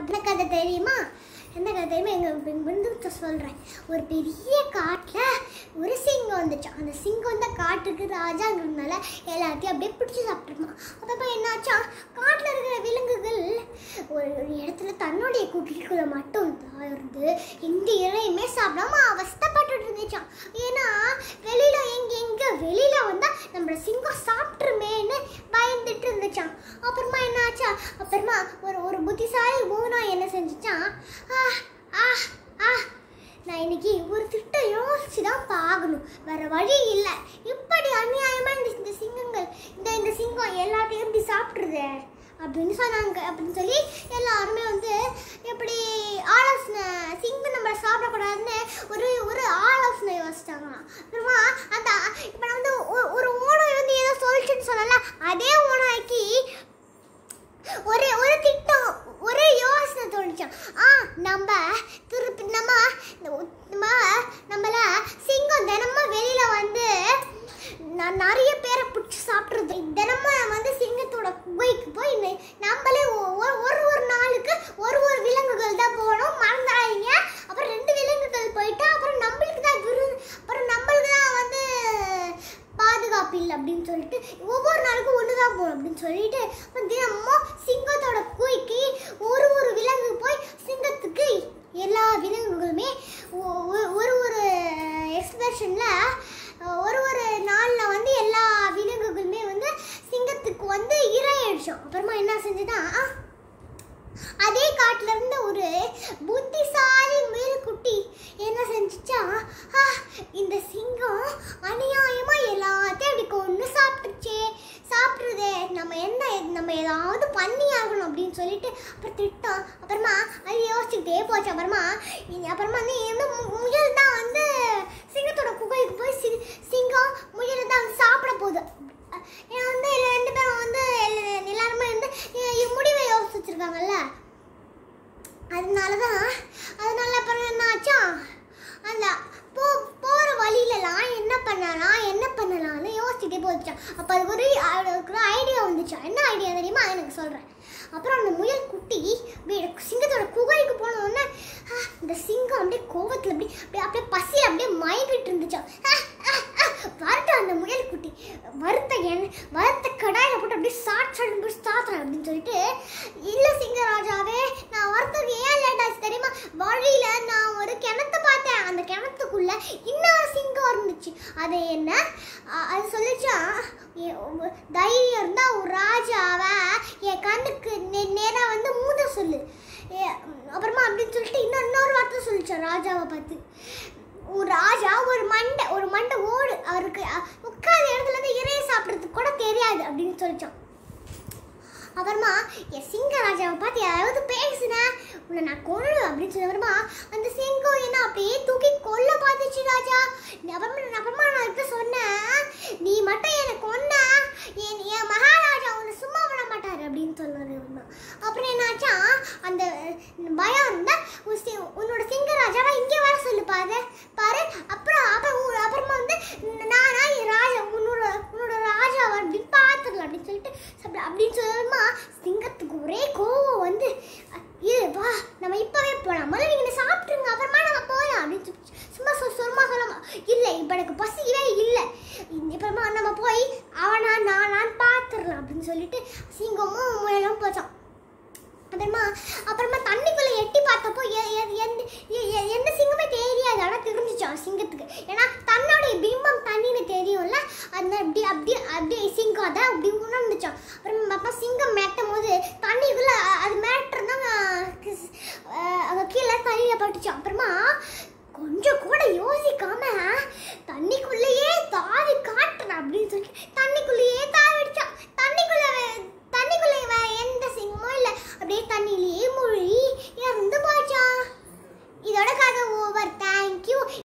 அப்படி கதை தெரியுமா என்ன கதை தெரியுமா எங்கள் பிந்துத்த சொல்கிறேன் ஒரு பெரிய காட்டில் ஒரு சிங்கம் வந்துச்சு அந்த சிங்கம் தான் காட்டுக்கு ராஜாங்கிறதுனால எல்லாத்தையும் அப்படியே பிடிச்சி சாப்பிட்டுருமா அப்போ என்னாச்சா காட்டில் இருக்கிற விலங்குகள் ஒரு ஒரு இடத்துல தன்னுடைய குட்டிக்குள்ள மட்டும் தான் இருந்து எந்த இலையுமே சாப்பிடாம அவஸ்தைப்பட்டுட்டு இருந்துச்சான் ஏன்னா வெளியில எங்க எங்க வெளியில வந்தா நம்ம சிங்கம் சாப்பிட்டுருமேன்னு பயந்துட்டு இருந்துச்சான் அப்புறமா என்னாச்சா அப்புறமா ஒரு ஒரு புத்திசாலி பூனா என்ன செஞ்சுச்சான் ஆ ஆ ஆ நான் இன்னைக்கு ஒரு திட்டம் யோசிச்சு தான் பார்க்கணும் வேற வழி இல்லை இப்படி அநியாயமா இந்த இந்த சிங்கங்கள் இந்த இந்த சிங்கம் எல்லாத்தையும் இப்படி சாப்பிட்ருதே அப்படின்னு சொன்னாங்க அப்படின்னு சொல்லி எல்லாருமே வந்து எப்படி ஆலோசனை சிங்கம் நம்ம சாப்பிடக்கூடாதுன்னு ஒரு ஒரு ஆலோசனை யோசிச்சாங்களாம் அப்புறமா அந்த இப்போ நான் வந்து ஒரு- ஒரு ஓனாய் வந்து ஏதோ சொல்லிச்சுன்னு சொன்னல அதே ஓனாய்க்கு ஒரே ஒரு திட்டம் ஒரே யோசனை தோணுச்சான் ஆ நம்ம திருப்பி நம்ம நம்ம நம்மள சிங்கம் தினமும் வெளியில வந்து ந- நிறைய பேரை பிடிச்சி சாப்பிட்றது தினமும் வந்து சிங்கத்தோட குகைக்கு போய் ந- நம்மளே ஒ- ஒரு ஒரு ஒரு நாளுக்கு ஒரு ஒரு விலங்குகள் தான் போகணும் மறந்துடாதீங்க அப்புறம் ரெண்டு விலங்குகள் போயிட்டா அப்புறம் நம்மளுக்கு தான் விரு அப்புறம் நம்மளுக்கு தான் வந்து பாதுகாப்பு இல்லை அப்படின்னு சொல்லிட்டு ஒவ்வொரு நாளுக்கும் ஒன்று தான் போகணும் அப்படின்னு சொல்லிட்டு அப்புறம் தினமும் சிங்கத்தோட குகைக்கு ஒரு ஒரு விலங்கு போய் சிங்கத்துக்கு எல்லா விலங்குகளுமே ஒ- ஒ- ஒரு ஒரு எக்ஸ்பிரஷனில் ஒரு ஒரு நாளில் வந்து எல்லா விலங்குகளுமே வந்து சிங்கத்துக்கு வந்து இரையடிச்சோம் அப்புறமா என்ன செஞ்சுதான் அதே காட்டுல இருந்த ஒரு புத்திசாலி முயல்குட்டி என்ன செஞ்சுச்சா "ஆ, இந்த சிங்கம் அநியாயமா எல்லாத்தையும் அப்படி கொண்டு சாப்பிட்டுச்சே சாப்பிட்றதே நம்ம என்ன நம்ம ஏதாவது பண்ணி ஆகணும் அப்படின்னு சொல்லிட்டு அப்புறம் திட்டம் அப்புறமா அது யோசிச்சுக்கிட்டே போச்சு அப்புறமா இனி அப்புறமா வந்து இந்த மு- முயல் தான் வந்து சிங்கத்தோட குகைக்கு போய் சி சிங்கம் முயல் தான் வந்து சாப்பிட போகுது ஏன்னா வந்து எல்லா ரெண்டு பேரும் வந்து எல்லா- எல்லாருமே வந்து இ- இ- முடிவை யோசிச்சிருக்காங்கல்ல அதனால தான் அதனால அப்புறம் என்ன ஆச்சா அந்த போ போகிற வழியிலலாம் என்ன பண்ணலாம் என்ன பண்ணலாம்னு யோசிச்சுட்டே போச்சான் அப்போ அதுக்கு ஒரு அதுக்கு ஒரு ஐடியா வந்துச்சா என்ன ஐடியா தெரியுமா அது எனக்கு சொல்கிறேன் அப்புறம் அந்த முயல் குட்டி வீடு சிங்கத்தோட குகைக்கு போன உடனே ஆ, இந்த சிங்கம் அப்படியே கோவத்தில் அப்படி அப்படியே அப்படியே பசி அப்படியே மயங்கிட்டு இருந்துச்சான் ஆ, ஆ, ஆ, வரட்டும் அந்த முயல் குட்டி வறுத்த எண்ணெய் வறுத்த கடாயில் போட்டு அப்படியே சாட் சாட் போய் சாத்துறேன் அப்படின்னு சொல்லிட்டு இல்லை சிங்கராஜாவே நான் வரத்துக்கு ஏன் லேட் ஆச்சு தெரியுமா வழியில நான் ஒரு கிணத்த பார்த்தேன் அந்த கிணத்துக்குள்ள இன்னொரு சிங்கம் இருந்துச்சு அது என்ன அ- அது சொல்லிச்சா எ- ஒ- தைரியம் இருந்தா ஒரு ராஜாவை என் கண்ணுக்கு நே- நேரா வந்து மூத சொல்லு எ- அப்புறமா அப்படின்னு சொல்லிட்டு இன்னும் இன்னொரு வார்த்தை சொல்லிச்சா ராஜாவை பார்த்து ஒரு ராஜா ஒரு மண்டை ஒரு மண்டை ஓடு அவருக்கு அ- உட்கார்ந்த இடத்துல இருந்து இறைய சாப்பிட்றதுக்கு கூட தெரியாது அப்படின்னு சொல்லிச்சான் அப்புறமா என் சிங்கராஜாவை பார்த்து யாராவது பேசுன உன்னை நான் கொள்ளு அப்படின்னு சொன்ன அப்புறமா அந்த சிங்கம் என்ன அப்படியே தூக்கி கொல்ல பார்த்துச்சு ராஜா நீ அப்புறமா அப்புறமா நான் இப்ப சொன்னேன் நீ மட்டும் என்னை கொன்ன என் என் மகாராஜா உன்னை சும்மா விட மாட்டாரு அப்படின்னு சொன்னாரு இவன். அப்புறம் என்னாச்சா அந்த பயம் இருந்தா உன் சி- உன்னோட சிங்கராஜாவை இங்கே வர சொல்லு பாரு பாரு அப்புறம் அப்புறம் உ- அப்புறமா வந்து நானா என் ராஜா உன்னோட உன்னோட ராஜாவை அப்படின்னு பார்த்துக்கலாம் அப்படின்னு சொல்லிட்டு அப்படி- அப்படின்னு சொல்லுமா சிங்கத்துக்கு ஒரே கோவம் வந்து இது வா நம்ம இப்பவே போலாம் முதல்ல நீங்க இதை சாப்பிட்டுருங்க அப்புறமா நம்ம போகலாம் அப்படின்னு சொல்லி சும்மா சொ- சும்மா சொல்லாமா இல்லை இப்போ எனக்கு பசிக்கவே இல்லை அப்புறமா நம்ம போய் அவனா நானான்னு பார்த்துடலாம் அப்படின்னு சொல்லிட்டு சிங்கமும் முயலும் போச்சான் அப்புறமா அப்புறமா தண்ணிக்குள்ள எட்டி பார்த்தப்போ எ- எ- எந்த எ- எ- எந்த சிங்கமே தெரியாது ஆனால் தெரிஞ்சிச்சான் சிங்கத்துக்கு ஏன்னா தன்னுடைய பிம்பம் தண்ணின்னு தெரியும்ல அதனால அப்படி அப்படி அப்படியே சிங்கம் அதை அப்படி உணர்ந்துச்சான் அப்புறம் அப்பா சிங்கம் மேட்டும் போது தண்ணிக்குள்ள அ- அது மேட்டுறதாங்க அங்கே கீழே தண்ணியில் பட்டுச்சான் அப்புறமா கொஞ்சம் கூட யோசிக்காம தண்ணிக்குள்ளேயே தாவி காட்டுறேன் அப்படின்னு சொல்லி தண்ணிக்குள்ளேயே தாவி